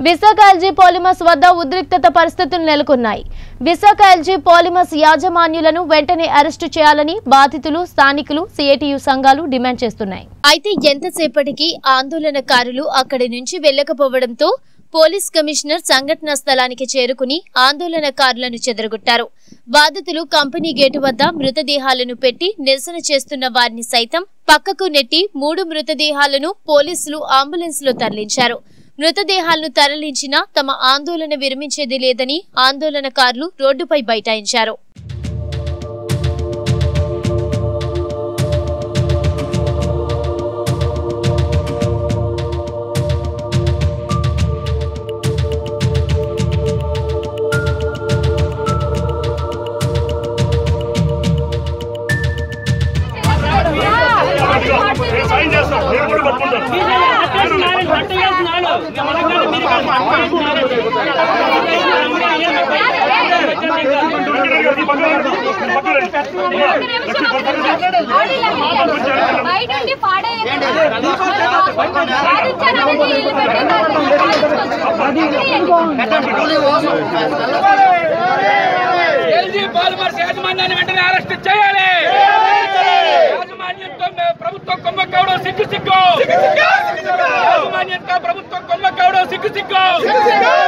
Visakha LG polymers వద్ద ఉద్రిక్తత పరిస్థితులు నెలకొన్నాయి విశాఖ ఎల్జీ పాలిమర్స్ యాజమాన్యులను వెంటనే అరెస్టు చేయాలని బాధితులు స్థానికులు సిఐటియు సంఘాలు డిమాండ్ చేస్తున్నాయి అయితే ఎంతసేపటికి ఆందోళనకారులు అక్కడి నుంచి వెళ్లకపోవడంతో పోలీస్ కమిషనర్ సంఘటనా స్థలానికి చేరుకుని ఆందోళనకారులను చెదరగొట్టారు బాధితులు కంపెనీ గేటు వద్ద మృతదేహాలను పెట్టి నిరసన చేస్తున్న వారిని సైతం పక్కకు నెట్టి మూడు మృతదేహాలను పోలీసులు అంబులెన్స్ లో తరలించారు మృతదేహాలను తరలించినా తమ ఆందోళన విరమించేది లేదని ఆందోళనకారులు రోడ్డుపై బైఠాయించారు సైన్ చేస్తాం నేను కూడా పట్టుకుంటాను బయట ఎల్జీ పాలిమర్స్ యాజమాన్యాన్ని వెంటనే అరెస్ట్ చేయాలి యాజమాన్యంతో మే- ప్రభుత్వం కొమ్మ కావడం సిగ్గు సిగ్గు యాజమాన్యంతో ప్రభుత్వం కొమ్మ కావడం సిగ్గు సిగ్గు